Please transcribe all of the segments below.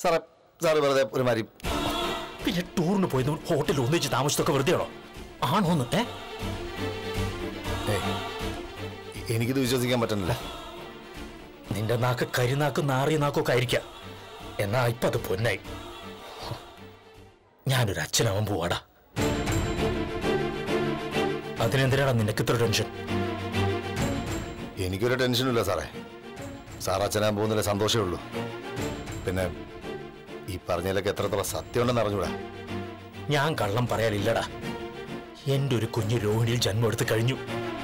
സാറേ സാറ് വെറുതെ ഒരുമാതിരി പിന്നെ ടൂറിന് പോയത് ഹോട്ടലിൽ ഒന്നിച്ച് താമസിച്ചതൊക്കെ വെറുതെയാണോ ആണോന്ന് ഏ ഏയ്, എനിക്കിത് വിശ്വസിക്കാൻ പറ്റുന്നില്ല നിന്റെ നാക്ക് കരിനാക്കും നാറിയ നാക്കൊക്കെ ആയിരിക്കാം എന്നാ ഇപ്പൊ അത് പൊന്നായി ഞാനൊരു അച്ഛനാവാൻ പോവാടാ അതിനെന്തിനാടാ നിനക്ക് ഇത്ര ടെൻഷൻ എനിക്കൊരു ടെൻഷനും ഇല്ല സാറേ സാർ അച്ഛനാൻ പോകുന്നതിൽ സന്തോഷമേ ഉള്ളൂ പിന്നെ ഈ പറഞ്ഞതിലൊക്കെ എത്രത്തോളം സത്യമുണ്ടെന്ന് അറിഞ്ഞൂടാ ഞാൻ കള്ളം പറയാനില്ലടാ എന്റെ ഒരു കുഞ്ഞു രോഹിണിയിൽ ജന്മം എടുത്ത് കഴിഞ്ഞു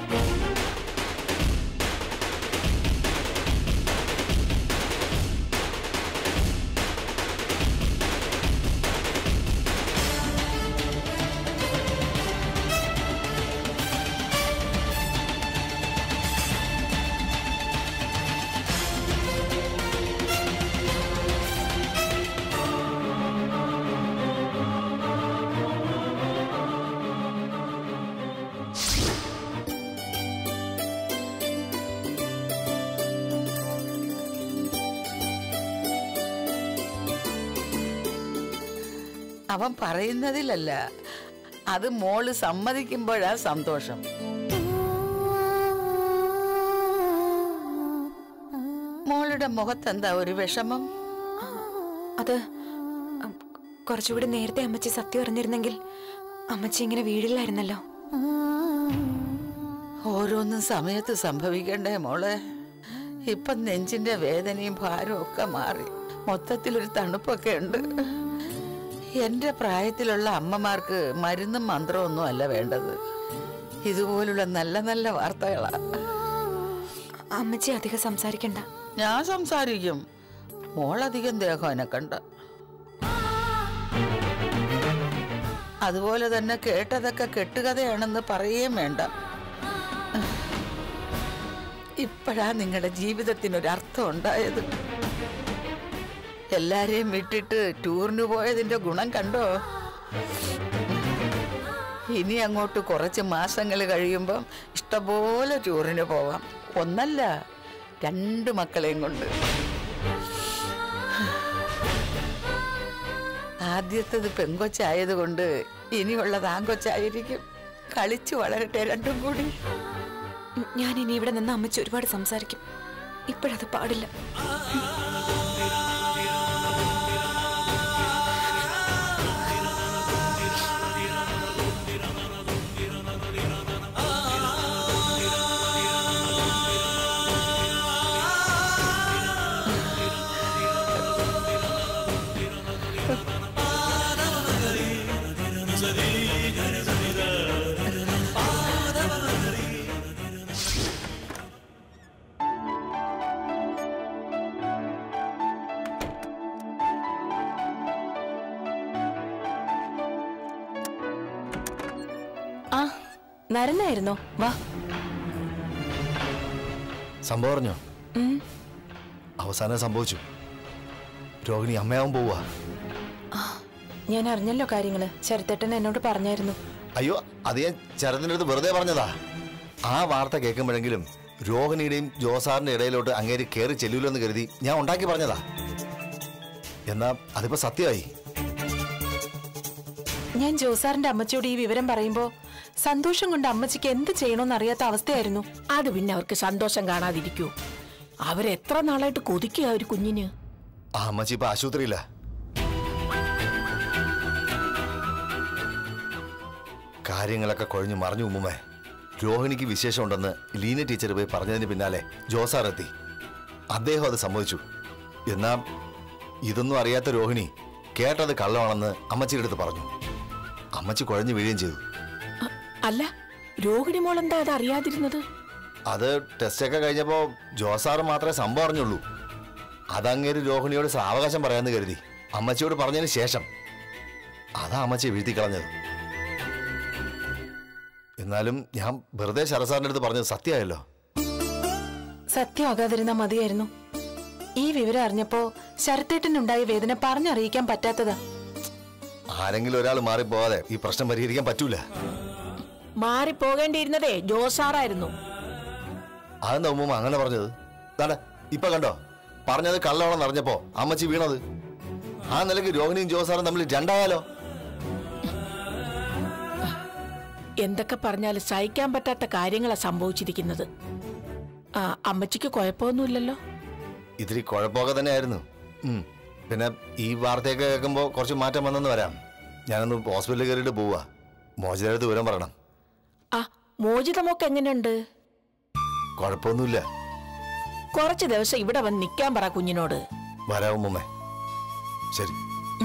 അവൻ പറയുന്നതിലല്ല അത് മോള് സമ്മതിക്കുമ്പോഴാ സന്തോഷം മോളുടെ മുഖത്തെന്താ ഒരു വിഷമം അത് ഉം, കുറച്ചുകൂടി നേരത്തെ അമ്മച്ചി സത്യം അറിഞ്ഞിരുന്നെങ്കിൽ അമ്മച്ചി ഇങ്ങനെ വീടില്ലായിരുന്നല്ലോ ഓരോന്നും സമയത്ത് സംഭവിക്കണ്ടേ മോളെ ഇപ്പം നെഞ്ചിന്റെ വേദനയും ഭാരവും ഒക്കെ മാറി മൊത്തത്തിലൊരു തണുപ്പൊക്കെ ഉണ്ട് എന്റെ പ്രായത്തിലുള്ള അമ്മമാർക്ക് മരുന്നും മന്ത്രമൊന്നും അല്ല വേണ്ടത് ഇതുപോലുള്ള നല്ല നല്ല വാർത്തകളാ അമ്മച്ചി അധികം സംസാരിക്കണ്ട ഞാൻ സംസാരിക്കും മോളധികം ദേഹം എനക്കണ്ട അതുപോലെ തന്നെ കേട്ടതൊക്കെ കെട്ടുകഥയാണെന്ന് പറയുകയും വേണ്ട ഇപ്പോഴാ നിങ്ങളുടെ ജീവിതത്തിനൊരർത്ഥം ഉണ്ടായത് എല്ലാരെയും വിട്ടിട്ട് ടൂറിന് പോയതിന്റെ ഗുണം കണ്ടോ ഇനി അങ്ങോട്ട് കുറച്ച് മാസങ്ങൾ കഴിയുമ്പം ഇഷ്ടംപോലെ ടൂറിന് പോവാം ഒന്നല്ല രണ്ട് മക്കളെയും കൊണ്ട് ആദ്യത്തത് പെങ്കൊച്ചായതുകൊണ്ട് ഇനിയുള്ളത് ആങ്കൊച്ചായിരിക്കും കളിച്ചു വളരട്ടെ രണ്ടും കൂടി ഉം, ഞാൻ ഇനി ഇവിടെ നിന്ന് അമ്മച്ചി ഒരുപാട് സംസാരിക്കും ഇപ്പോഴത് പാടില്ല ആ നരനായിരുന്നോ വാ സംഭവം അറിഞ്ഞോ ഉം. അവസാനം സംഭവിച്ചു രോഹിണി അമ്മയാവും പോവാ ഞാൻ അറിഞ്ഞല്ലോ കാര്യങ്ങള് ശരത്തേട്ടൻ എന്നോട് പറഞ്ഞായിരുന്നു അയ്യോ അത് ഞാൻ ചരത്തിന്റെ അടുത്ത് വെറുതെ പറഞ്ഞതാ ആ വാർത്ത കേൾക്കുമ്പോഴെങ്കിലും രോഹിണിയുടെയും ജോസാറിന്റെ ഇടയിലോട്ട് അങ്ങേര് കയറി ചെല്ലൂലോ എന്ന് കരുതി ഞാൻ ഉണ്ടാക്കി പറഞ്ഞതാ എന്നാ അതിപ്പോ സത്യമായി ഞാൻ ജോസാറിന്റെ അമ്മച്ചിയോട് ഈ വിവരം പറയുമ്പോ സന്തോഷം കൊണ്ട് അമ്മച്ചിക്ക് എന്ത് ചെയ്യണമെന്ന് അറിയാത്ത അവസ്ഥയായിരുന്നു അത് പിന്നെ അവർക്ക് സന്തോഷം കാണാതിരിക്കൂ അവരെത്ര നാളായിട്ട് കൊതിക്കുക ഒരു കുഞ്ഞിന് ആ അമ്മച്ചി ഇപ്പൊ ആശുപത്രിയില്ല കാര്യങ്ങളൊക്കെ കൊഴിഞ്ഞു മറിഞ്ഞു ഉമ്മുമേ രോഹിണിക്ക് വിശേഷമുണ്ടെന്ന് ലീന ടീച്ചർ പോയി പറഞ്ഞതിന് പിന്നാലെ ജോസാർ എത്തി അദ്ദേഹം അത് സമ്മതിച്ചു എന്നാ ഇതൊന്നും അറിയാത്ത രോഹിണി കേട്ടത് കള്ളമാണെന്ന് അമ്മച്ചിയുടെ അടുത്ത് പറഞ്ഞു അമ്മച്ചി കുഴഞ്ഞു വീഴുകയും ചെയ്തു അ- അല്ല രോഹിണി മോൾ എന്താ അത് അറിയാതിരുന്നത് അത് ടെസ്റ്റൊക്കെ കഴിഞ്ഞപ്പോ ജോസാറ് മാത്രമേ സംഭവം അറിഞ്ഞുള്ളൂ അതങ്ങേര് രോഹിണിയോട് സാവകാശം പറയാന്ന് കരുതി അമ്മച്ചിയോട് പറഞ്ഞതിന് ശേഷം അതാ അമ്മച്ചി വീഴ്ത്തി കളഞ്ഞത് എന്നാലും ഞാൻ വെറുതെ ശരസാറിന്റെ അടുത്ത് പറഞ്ഞത് സത്യമായല്ലോ സത്യമാകാതിരുന്നാ മതിയായിരുന്നു ഈ വിവരം അറിഞ്ഞപ്പോ ശരത്തേട്ടനുണ്ടായ വേദന പറഞ്ഞറിയിക്കാൻ പറ്റാത്തതാ ആരെങ്കിലും ഒരാൾ മാറിപ്പോവാതെ ഈ പ്രശ്നം പരിഹരിക്കാൻ പറ്റൂല മാറിപ്പോകേണ്ടിയിരുന്നതേ ജോസാറായിരുന്നു അതെന്താ ഉമ്മ അങ്ങനെ പറഞ്ഞത് താണ്ടെ ഇപ്പൊ കണ്ടോ പറഞ്ഞത് കള്ളമാണെന്ന് അറിഞ്ഞപ്പോ അമ്മച്ചി വീണത് ആ നിലയ്ക്ക് രോഹിണിയും ജോസാറും തമ്മിൽ രണ്ടായാലോ എന്തൊക്കെ പറഞ്ഞാലും സഹിക്കാൻ പറ്റാത്ത കാര്യങ്ങളാ സംഭവിച്ചിരിക്കുന്നത് ആ അമ്മച്ചിക്ക് കുഴപ്പമൊന്നുമില്ലല്ലോ ഇതിരി കുഴപ്പമൊക്കെ തന്നെയായിരുന്നു ഉം. പിന്നെ ഈ വാർത്തയൊക്കെ കേൾക്കുമ്പോൾ കുറച്ച് മാറ്റം വന്നെന്ന് വരാം ഞാനൊന്ന് ഹോസ്പിറ്റലിൽ കയറിയിട്ട് പോവാ മോചിതടുത്ത് വിവരം പറയണം ആ മോചിതമൊക്കെ എങ്ങനെയുണ്ട് കുഴപ്പമൊന്നുമില്ല കുറച്ച് ദിവസം ഇവിടെ വന്ന് നിൽക്കാൻ പറ കുഞ്ഞിനോട് വരാവും മുമ്മേ ശരി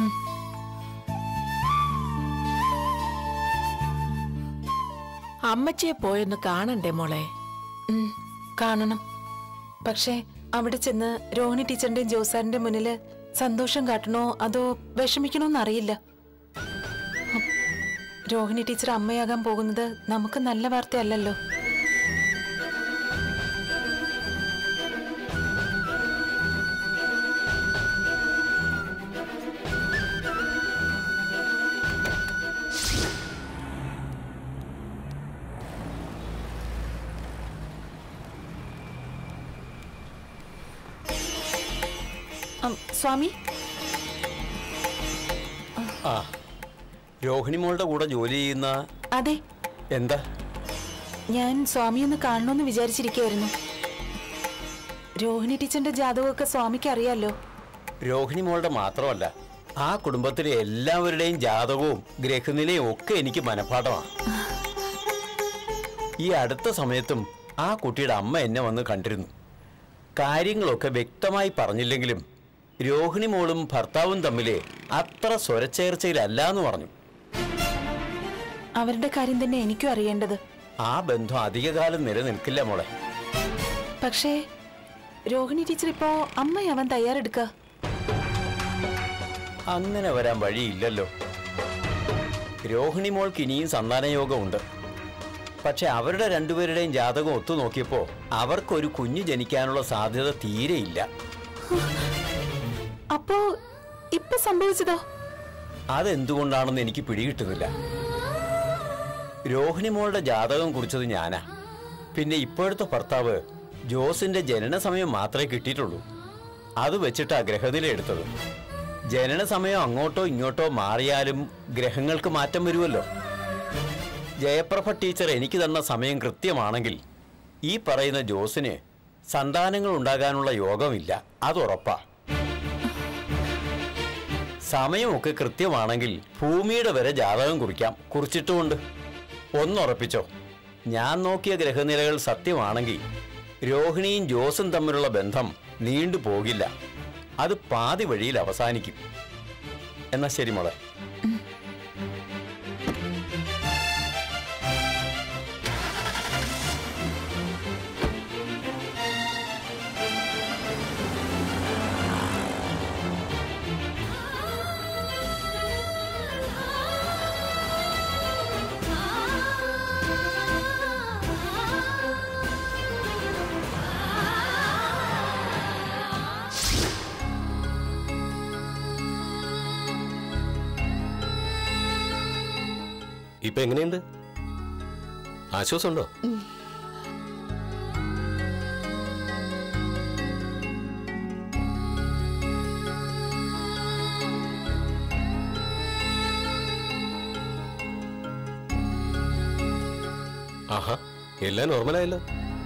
അമ്മച്ചിയെ പോയൊന്ന് കാണണ്ടേ മോളെ ഉം, കാണണം പക്ഷേ അവിടെ ചെന്ന് രോഹിണി ടീച്ചറിന്റെയും ജോസാറിന്റെ മുന്നില് സന്തോഷം കാട്ടണോ അതോ വിഷമിക്കണോന്ന് അറിയില്ല ഹും, രോഹിണി ടീച്ചർ അമ്മയാകാൻ പോകുന്നത് നമുക്ക് നല്ല വാർത്തയല്ലല്ലോ അം, സ്വാമി ആ രോഹിണി മോളുടെ കൂടെ ജോലി ചെയ്യുന്ന അതെ എന്താ ഞാൻ സ്വാമി ഒന്ന് കാണണമെന്ന് വിചാരിച്ചിരിക്കുകയായിരുന്നു രോഹിണി ടീച്ചറിന്റെ ജാതകമൊക്കെ സ്വാമിക്ക് അറിയാലോ രോഹിണി മോളുടെ മാത്രമല്ല ആ കുടുംബത്തിലെ എല്ലാവരുടെയും ജാതകവും ഗ്രഹനിലയും ഒക്കെ എനിക്ക് മനഃപ്പാഠമാണ് ഈ അടുത്ത സമയത്തും ആ കുട്ടിയുടെ അമ്മ എന്നെ വന്ന് കണ്ടിരുന്നു കാര്യങ്ങളൊക്കെ വ്യക്തമായി പറഞ്ഞില്ലെങ്കിലും രോഹിണി മോളും ഭർത്താവും തമ്മിൽ അത്ര സ്വരച്ചേർച്ചയിലല്ല എന്ന് പറഞ്ഞു അവരുടെ കാര്യം തന്നെ എനിക്കും അറിയേണ്ടത് ആ ബന്ധം അധികകാലം നിലനിൽക്കില്ല മോളെ പക്ഷേ രോഹിണി ടീച്ചർ ഇപ്പോ അമ്മയാവാൻ തയ്യാറെടുക്ക അങ്ങനെ വരാൻ വഴിയില്ലല്ലോ രോഹിണി മോൾക്ക് ഇനിയും സന്താനയോഗമുണ്ട് പക്ഷെ അവരുടെ രണ്ടുപേരുടെയും ജാതകം ഒത്തു നോക്കിയപ്പോ അവർക്കൊരു കുഞ്ഞ് ജനിക്കാനുള്ള സാധ്യത തീരെയില്ല അപ്പോ ഇപ്പൊ സംഭവിച്ചതോ അതെന്തുകൊണ്ടാണെന്ന് എനിക്ക് പിടികിട്ടുന്നില്ല രോഹിണി മോളുടെ ജാതകം കുറിച്ചത് ഞാനാ പിന്നെ ഇപ്പോഴത്തെ ഭർത്താവ് ജോസിന്റെ ജനന സമയം മാത്രമേ കിട്ടിയിട്ടുള്ളൂ അത് വെച്ചിട്ടാ ഗ്രഹനില എടുത്തത് ജനന സമയം അങ്ങോട്ടോ ഇങ്ങോട്ടോ മാറിയാലും ഗ്രഹങ്ങൾക്ക് മാറ്റം വരുമല്ലോ ജയപ്രഭ ടീച്ചർ എനിക്ക് തന്ന സമയം കൃത്യമാണെങ്കിൽ ഈ പറയുന്ന ജോസിന് സന്താനങ്ങൾ ഉണ്ടാകാനുള്ള യോഗമില്ല അത് ഉറപ്പാ സമയമൊക്കെ കൃത്യമാണെങ്കിൽ ഭൂമിയുടെ വരെ ജാതകം കുറിക്കാം കുറിച്ചിട്ടുമുണ്ട് ഒന്നുറപ്പിച്ചോ ഞാൻ നോക്കിയ ഗ്രഹനിലകൾ സത്യമാണെങ്കിൽ രോഹിണിയും ജോസും തമ്മിലുള്ള ബന്ധം നീണ്ടു പോകില്ല അത് പാതി വഴിയിൽ അവസാനിക്കും എന്നാ ശരി മോളെ ഇപ്പൊ എങ്ങനെയുണ്ട് ആശ്വാസമുണ്ടോ ആഹാ എല്ലാം നോർമലായല്ലോ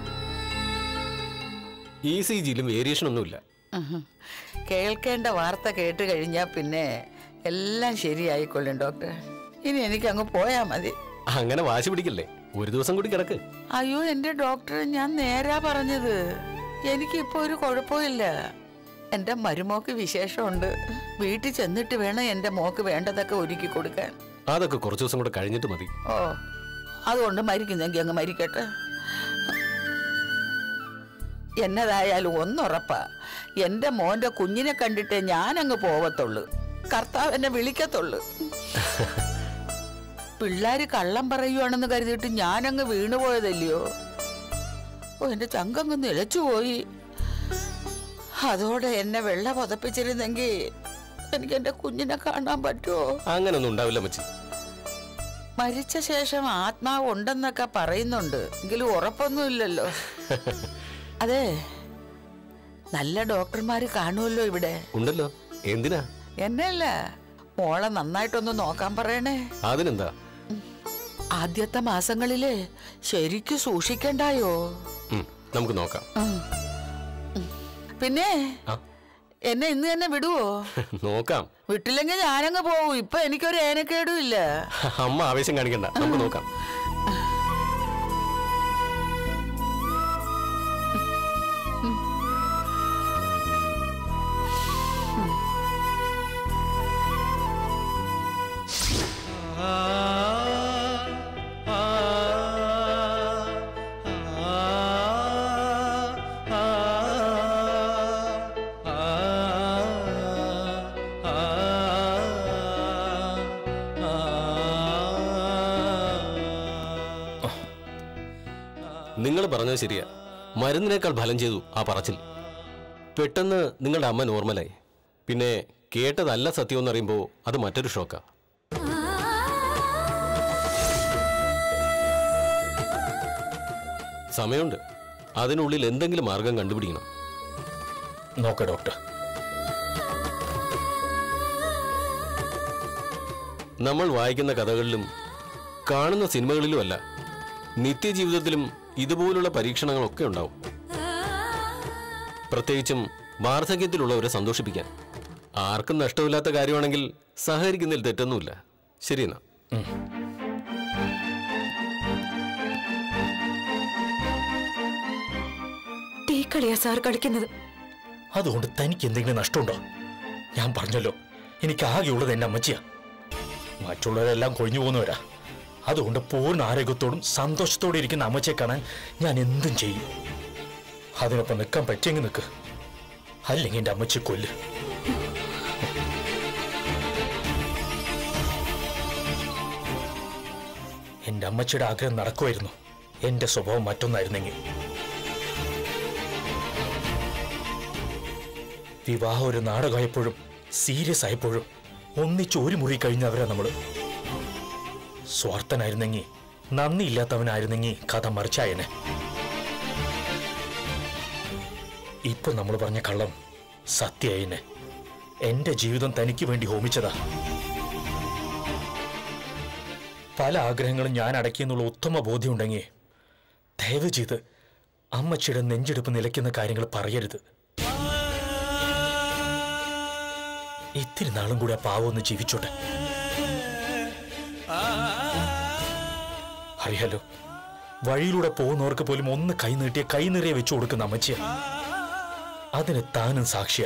ഇ സി ജിയിലും വേരിയേഷൻ ഒന്നുമില്ല ഉഹും. കേൾക്കേണ്ട വാർത്ത കേട്ട് കഴിഞ്ഞാൽ പിന്നെ എല്ലാം ശരിയായിക്കൊള്ളും ഡോക്ടർ ഇനി എനിക്ക് അങ്ങ് പോയാ മതി അങ്ങനെ വാശി പിടിക്കല്ലേ ഒരു ദിവസം കൂടി കിടക്ക് അയ്യോ എന്റെ ഡോക്ടർ ഞാൻ നേരാ പറഞ്ഞത് എനിക്കിപ്പോ ഒരു കുഴപ്പമില്ല എന്റെ മരുമോക്ക് വിശേഷമുണ്ട് വീട്ടിൽ ചെന്നിട്ട് വേണം എന്റെ മോക്ക് വേണ്ടതൊക്കെ ഒരുക്കി കൊടുക്കാൻ അതൊക്കെ കുറച്ച് ദിവസം കൂടെ കഴിഞ്ഞിട്ട് മതി ഓ അതുകൊണ്ട് മരിക്കുന്നെങ്കിൽ അങ്ങ് മരിക്കട്ടെ എന്നതായാലും ഒന്നുറപ്പാ എന്റെ മോന്റെ കുഞ്ഞിനെ കണ്ടിട്ടേ ഞാൻ അങ്ങ് പോവത്തുള്ളൂ കർത്താവ് എന്നെ വിളിക്കത്തുള്ളൂ പിള്ളാര് കള്ളം പറയുവാണെന്ന് കരുതിയിട്ട് ഞാനങ്ങ് വീണുപോയതല്ലയോ ഓ എന്റെ ചങ്കങ്ങ് നിലച്ചുപോയി അതോടെ എന്നെ വെള്ള പുതപ്പിച്ചിരുന്നെങ്കിൽ എനിക്ക് എന്റെ കുഞ്ഞിനെ കാണാൻ പറ്റുമോ അങ്ങനൊന്നും ഉണ്ടാവില്ല മച്ചി മരിച്ച ശേഷം ആത്മാവ് ഉണ്ടെന്നൊക്കെ പറയുന്നുണ്ട് എങ്കിലും ഉറപ്പൊന്നുമില്ലല്ലോ അതെ നല്ല ഡോക്ടർമാര് കാണുമല്ലോ ഇവിടെ ഉണ്ടല്ലോ എന്തിനാ എന്നല്ല മോളെ നന്നായിട്ടൊന്ന് നോക്കാൻ പറയണേ അതിനെന്താ ആദ്യത്തെ മാസങ്ങളില് ശരിക്കും സൂക്ഷിക്കണ്ടായോ ഉം, നമുക്ക് നോക്കാം പിന്നെ ആ. എന്നെ ഇന്ന് തന്നെ വിടുവോ നോക്കാം വിട്ടില്ലെങ്കിൽ ഞാനങ്ങ് പോവും ഇപ്പൊ എനിക്കൊരു ഏനക്കേടും ഇല്ല അമ്മ ആവേശം കാണിക്കണ്ട നമുക്ക് നോക്കാം നിങ്ങൾ പറഞ്ഞത് ശരിയാ മരുന്നിനേക്കാൾ ഫലം ചെയ്തു ആ പറച്ചിൽ പെട്ടെന്ന് നിങ്ങളുടെ അമ്മ നോർമലായി പിന്നെ കേട്ടതല്ല സത്യം എന്നറിയുമ്പോൾ അത് മറ്റൊരു ഷോക്കാ സമയമുണ്ട് അതിനുള്ളിൽ എന്തെങ്കിലും മാർഗം കണ്ടുപിടിക്കണം നോക്ക ഡോക്ടർ നമ്മൾ വായിക്കുന്ന കഥകളിലും കാണുന്ന സിനിമകളിലുമല്ല നിത്യജീവിതത്തിലും ഇതുപോലുള്ള പരീക്ഷണങ്ങളൊക്കെ ഉണ്ടാവും പ്രത്യേകിച്ചും വാർദ്ധക്യത്തിലുള്ളവരെ സന്തോഷിപ്പിക്കാൻ ആർക്കും നഷ്ടമില്ലാത്ത കാര്യമാണെങ്കിൽ സഹകരിക്കുന്നതിൽ തെറ്റൊന്നുമില്ല ശരിയെന്നാ തീക്കളിയാ സാർ കളിക്കുന്നത് അതുകൊണ്ട് തനിക്ക് എന്തെങ്കിലും നഷ്ടമുണ്ടോ ഞാൻ പറഞ്ഞല്ലോ എനിക്ക് ആകെയുള്ളത് എന്റെ അമ്മച്ചിയാ മറ്റുള്ളവരെല്ലാം കൊഴിഞ്ഞു പോകുന്നവരാ അതുകൊണ്ട് പൂർണ്ണ ആരോഗ്യത്തോടും സന്തോഷത്തോടെ ഇരിക്കുന്ന അമ്മച്ചിയെ കാണാൻ ഞാൻ എന്തും ചെയ്യും അതിനൊപ്പം നിൽക്കാൻ പറ്റിയെങ്കിൽ നിൽക്ക് അല്ലെങ്കിൽ എന്റെ അമ്മച്ചി കൊല്ല് എന്റെ അമ്മച്ചിയുടെ ആഗ്രഹം നടക്കുമായിരുന്നു എന്റെ സ്വഭാവം മറ്റൊന്നായിരുന്നെങ്കിൽ വിവാഹം ഒരു നാടകമായപ്പോഴും സീരിയസ് ആയപ്പോഴും ഒന്നിച്ച് ഒരു മുറി കഴിഞ്ഞവരാ നമ്മള് സ്വാർത്ഥനായിരുന്നെങ്കി നന്ദിയില്ലാത്തവനായിരുന്നെങ്കി കഥ മറിച്ചായനെ ഇപ്പൊ നമ്മൾ പറഞ്ഞ കള്ളം സത്യായനെ എന്റെ ജീവിതം തനിക്ക് വേണ്ടി ഹോമിച്ചതാ പല ആഗ്രഹങ്ങളും ഞാൻ അടക്കിയെന്നുള്ള ഉത്തമ ബോധ്യമുണ്ടെങ്കിൽ ദയവ് ചെയ്ത് അമ്മച്ചിയുടെ നെഞ്ചെടുപ്പ് നിലയ്ക്കുന്ന കാര്യങ്ങൾ പറയരുത് ഇത്തിരി നാളും കൂടി ആ പാവം ഒന്ന് ജീവിച്ചോട്ടെ അറിയാലോ വഴിയിലൂടെ പോകുന്നവർക്ക് പോലും ഒന്ന് കൈ നീട്ടിയ കൈ നിറയെ വെച്ചു കൊടുക്കുന്ന അമ്മച്ചിയ അതിന് താനും സാക്ഷിയ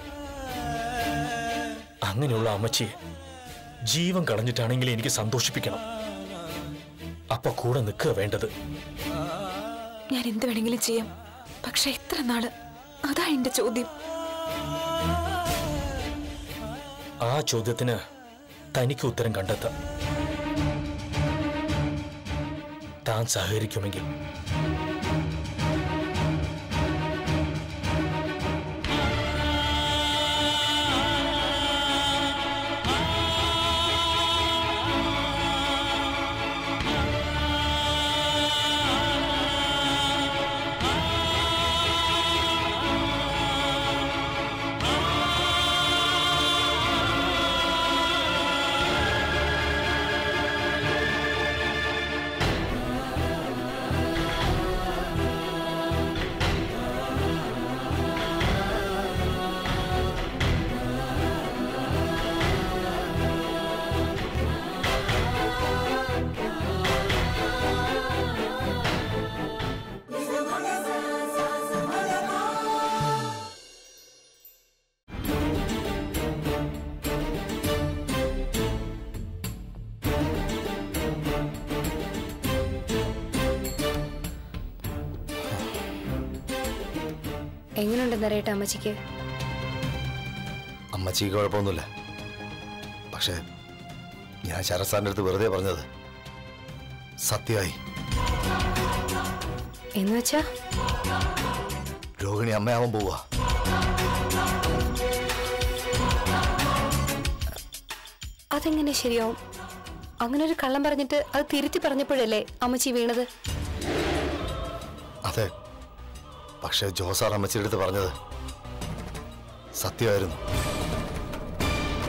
അങ്ങനെയുള്ള അമ്മച്ചിയെ ജീവൻ കളഞ്ഞിട്ടാണെങ്കിൽ എനിക്ക് സന്തോഷിപ്പിക്കണം അപ്പൊ കൂടെ നിൽക്കുക വേണ്ടത് ഞാൻ എന്ത് വേണമെങ്കിലും ചെയ്യാം പക്ഷെ എത്ര നാള് അതാ എന്റെ ചോദ്യം ആ ചോദ്യത്തിന് തനിക്ക് ഉത്തരം കണ്ടെത്താം താൻ സഹകരിക്കുമെങ്കിൽ എങ്ങനെയുണ്ടെന്നറിയട്ടെ അമ്മച്ചിക്ക് അമ്മച്ചിക്ക് കുഴപ്പമൊന്നുമില്ല പക്ഷേ ഞാൻ ശരത് സാറിൻ്റെ അടുത്ത് വെറുതെ പറഞ്ഞത് സത്യമായി എന്ന് വെച്ചാ രോഹിണി അമ്മയാവാൻ പോവാ അതെങ്ങനെ ശരിയാവും അങ്ങനെ ഒരു കള്ളം പറഞ്ഞിട്ട് അത് തിരുത്തി പറഞ്ഞപ്പോഴല്ലേ അമ്മച്ചി വീണത് അതെ പക്ഷേ ജോസാർ അമ്മച്ചിയുടെ അടുത്ത് പറഞ്ഞത് സത്യമായിരുന്നു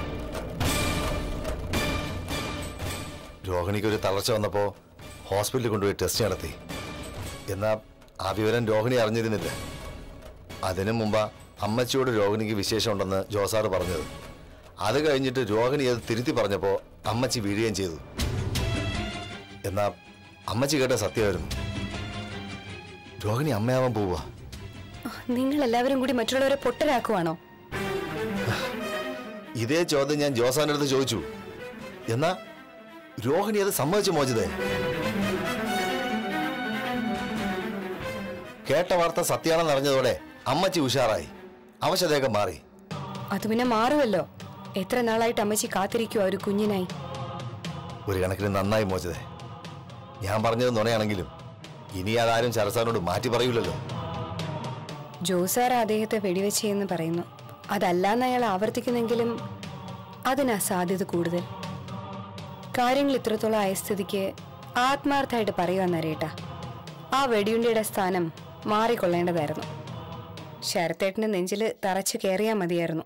രോഹിണിക്ക് ഒരു തളർച്ച വന്നപ്പോൾ ഹോസ്പിറ്റലിൽ കൊണ്ടുപോയി ടെസ്റ്റ് നടത്തി എന്നാൽ ആ വിവരം രോഹിണി അറിഞ്ഞിരുന്നില്ല അതിനു മുമ്പ് അമ്മച്ചിയോട് രോഹിണിക്ക് വിശേഷമുണ്ടെന്ന് ജോസാറ് പറഞ്ഞത് അത് കഴിഞ്ഞിട്ട് രോഹിണി അത് തിരുത്തി പറഞ്ഞപ്പോൾ അമ്മച്ചി വീഴുകയും ചെയ്തു എന്നാ അമ്മച്ചി കേട്ട സത്യമായിരുന്നു രോഹിണി അമ്മയാവാൻ പോവുക നിങ്ങൾ എല്ലാവരും കൂടി മറ്റുള്ളവരെ പൊട്ടരാക്കുവാണോ ഇതേ ചോദ്യം ഞാൻ ജോസാന്റെ അടുത്ത് ചോദിച്ചു എന്നാ രോഹിണി അത് സമ്മതിച്ചു മോചിതേ കേട്ട വാർത്ത സത്യാണെന്ന് അറിഞ്ഞതോടെ അമ്മച്ചി ഉഷാറായി അവശതയൊക്കെ മാറി അത് പിന്നെ മാറുമല്ലോ എത്ര നാളായിട്ട് അമ്മച്ചി കാത്തിരിക്കുവാ ഒരു കുഞ്ഞിനായി ഒരു കണക്കിന് നന്നായി മോചിതേ ഞാൻ പറഞ്ഞത് നുണയാണെങ്കിലും ഇനി അതാരും ശരസാനോട് മാറ്റി പറയൂലല്ലോ ജോസാർ അദ്ദേഹത്തെ വെടിവെച്ചെന്ന് പറയുന്നു അതല്ലാന്ന് അയാൾ ആവർത്തിക്കുന്നെങ്കിലും അതിനാ സാധ്യത കൂടുതൽ കാര്യങ്ങൾ ഇത്രത്തോളം ആയ സ്ഥിതിക്ക് ആത്മാർത്ഥമായിട്ട് പറയുക നരേട്ട ആ വെടിയുണ്ടയുടെ സ്ഥാനം മാറിക്കൊള്ളേണ്ടതായിരുന്നു ശരത്തേട്ടന്റെ നെഞ്ചിൽ തറച്ചു കയറിയാൽ മതിയായിരുന്നു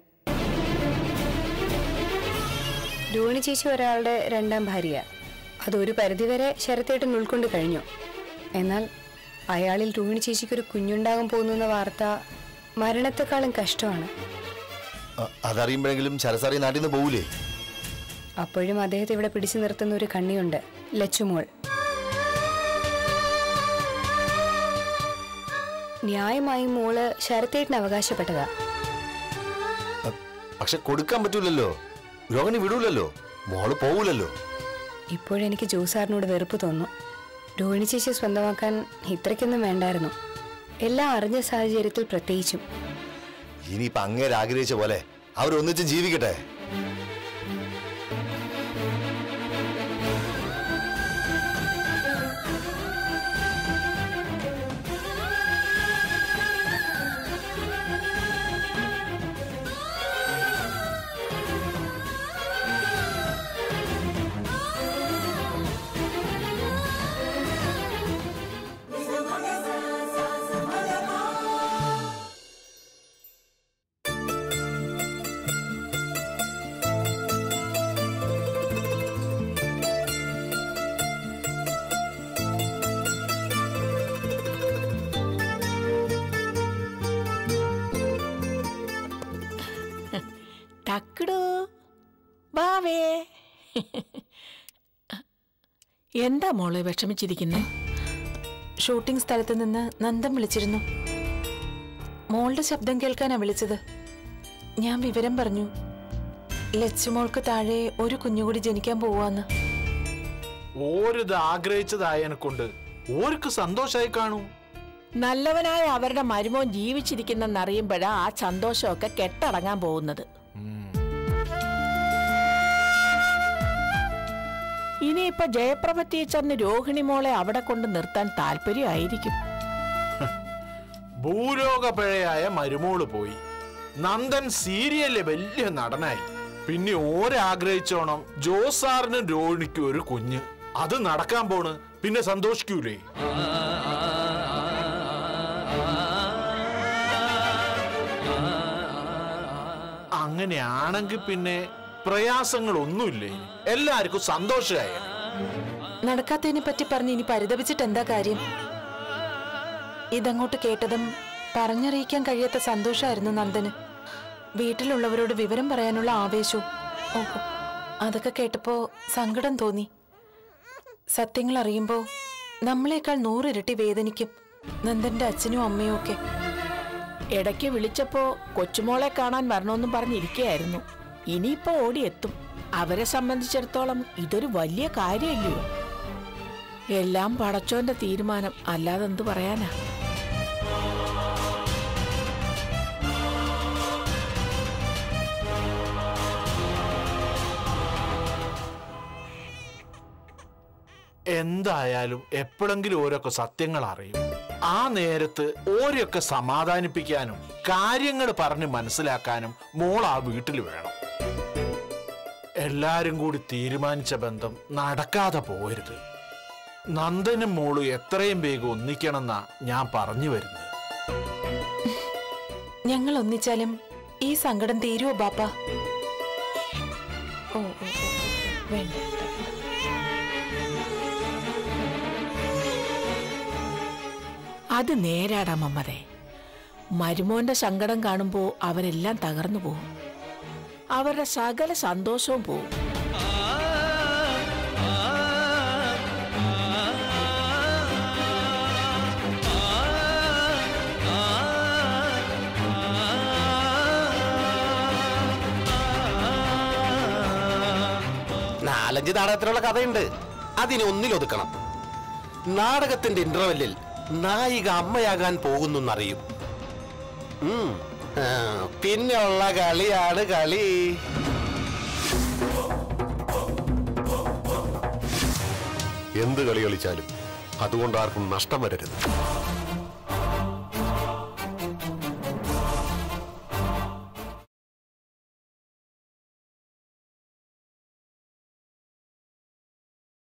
രോഹിണി ചേച്ചി ഒരാളുടെ രണ്ടാം ഭാര്യ അതൊരു പരിധിവരെ ശരത്തേട്ടൻ ഉൾക്കൊണ്ട് കഴിഞ്ഞു എന്നാൽ അയാളിൽ രോഹിണി ചേച്ചിക്ക് ഒരു കുഞ്ഞുണ്ടാകാൻ പോകുന്ന വാർത്ത മരണത്തെക്കാളും കഷ്ടമാണ് അ- അതറിയുമ്പോഴെങ്കിലും ശരസാറി നാട്ടിൽ നിന്ന് പോകൂലേ അപ്പോഴും അദ്ദേഹത്തെ ഇവിടെ പിടിച്ചു നിർത്തുന്ന ഒരു കണ്ണിയുണ്ട് ലച്ചുമോൾ ന്യായമായും മോള് ശരത്തേട്ടിന് അവകാശപ്പെട്ടതാ അ- പക്ഷെ കൊടുക്കാൻ പറ്റൂലല്ലോ രോഹിണി വിടൂലല്ലോ മോള് പോവൂലല്ലോ ഇപ്പോഴെനിക്ക് ജോസാറിനോട് വെറുപ്പ് തോന്നുന്നു രോഹിണി ചേച്ചി സ്വന്തമാക്കാൻ ഇത്രയ്ക്കൊന്നും വേണ്ടായിരുന്നു എല്ലാം അറിഞ്ഞ സാഹചര്യത്തിൽ പ്രത്യേകിച്ചും ഇനിയിപ്പൊ അങ്ങേര് ആഗ്രഹിച്ച പോലെ അവരൊന്നിച്ച് ജീവിക്കട്ടെ ടക്കിടു ബാവേ എന്താ മോളെ വിഷമിച്ചിരിക്കുന്നേ ഷൂട്ടിംഗ് സ്ഥലത്ത് നിന്ന് നന്ദൻ വിളിച്ചിരുന്നു മോളുടെ ശബ്ദം കേൾക്കാനാ വിളിച്ചത് ഞാൻ വിവരം പറഞ്ഞു ലച്ചുമോൾക്ക് താഴെ ഒരു കുഞ്ഞുകൂടി ജനിക്കാൻ പോവാന്ന് ഓരിത് ആഗ്രഹിച്ചതായനെ കൊണ്ട് ഓർക്ക് സന്തോഷമായി കാണൂ നല്ലവനായ അവരുടെ മരുമോൻ ജീവിച്ചിരിക്കുന്നെന്നറിയുമ്പോഴാ ആ സന്തോഷമൊക്കെ കെട്ടടങ്ങാൻ പോകുന്നത് ഇനിയിപ്പൊ ജയപ്രഭ ടീച്ചറിന് രോഹിണി മോളെ അവിടെ കൊണ്ട് നിർത്താൻ താല്പര്യമായിരിക്കും ഭൂലോക പിഴയായ മരുമോള് പോയി നന്ദൻ സീരിയലിലെ വലിയ നടനായി പിന്നെ ഓരാഗ്രഹിച്ചോണം ജോസാറിനും രോഹിണിക്കും ഒരു കുഞ്ഞ് അത് നടക്കാൻ പോണ് പിന്നെ സന്തോഷിക്കൂലേ അങ്ങനെയാണെങ്കിൽ പിന്നെ പ്രയാസങ്ങളൊന്നുമില്ലേ എല്ലാവർക്കും സന്തോഷമായ നടക്കാത്തതിനെ പറ്റി പറഞ്ഞ് ഇനി പരിതപിച്ചിട്ട് എന്താ കാര്യം ഇതങ്ങോട്ട് കേട്ടതും പറഞ്ഞറിയിക്കാൻ കഴിയാത്ത സന്തോഷമായിരുന്നു നന്ദന് വീട്ടിലുള്ളവരോട് വിവരം പറയാനുള്ള ആവേശവും ഓഹോ അതൊക്കെ കേട്ടപ്പോ സങ്കടം തോന്നി സത്യങ്ങൾ അറിയുമ്പോ നമ്മളെക്കാൾ നൂറിരട്ടി വേദനിക്കും നന്ദന്റെ അച്ഛനും അമ്മയും ഒക്കെ ഇടയ്ക്ക് വിളിച്ചപ്പോ കൊച്ചുമോളെ കാണാൻ വരണമെന്നും പറഞ്ഞിരിക്കുകയായിരുന്നു ഇനിയിപ്പോ ഓടിയെത്തും അവരെ സംബന്ധിച്ചിടത്തോളം ഇതൊരു വലിയ കാര്യമല്ലയോ എല്ലാം പടച്ചോന്റെ തീരുമാനം അല്ലാതെ എന്ത് പറയാനാ എന്തായാലും എപ്പോഴെങ്കിലും ഓരോക്കെ സത്യങ്ങൾ അറിയും ആ നേരത്ത് ഓരെയൊക്കെ സമാധാനിപ്പിക്കാനും കാര്യങ്ങൾ പറഞ്ഞ് മനസ്സിലാക്കാനും മോൾ ആ വീട്ടിൽ വേണം എല്ലാരും കൂടി തീരുമാനിച്ച ബന്ധം നടക്കാതെ പോകരുത് നന്ദനും മോളും എത്രയും വേഗം ഒന്നിക്കണമെന്നാ ഞാൻ പറഞ്ഞു വരുന്നത് ഞങ്ങൾ ഒന്നിച്ചാലും ഈ സങ്കടം തീരുവോ ബാപ്പ ഓ ഓ, ഓ, വേണ്ട അത് നേരാടാ മമ്മതെ മരുമോന്റെ സങ്കടം കാണുമ്പോ അവരെല്ലാം തകർന്നു പോകും അവരുടെ സകല സന്തോഷവും പോകും നാലഞ്ച് നാടകത്തിലുള്ള കഥയുണ്ട് അതിനെ ഒന്നിലൊതുക്കണം നാടകത്തിന്റെ ഇന്റർവെല്ലിൽ നായിക അമ്മയാകാൻ പോകുന്നറിയും ഉം. ആ, പിന്നെയുള്ള കളിയാണ് കളി എന്ത് കളി കളിച്ചാലും അതുകൊണ്ട് ആർക്കും നഷ്ടം വരരുത്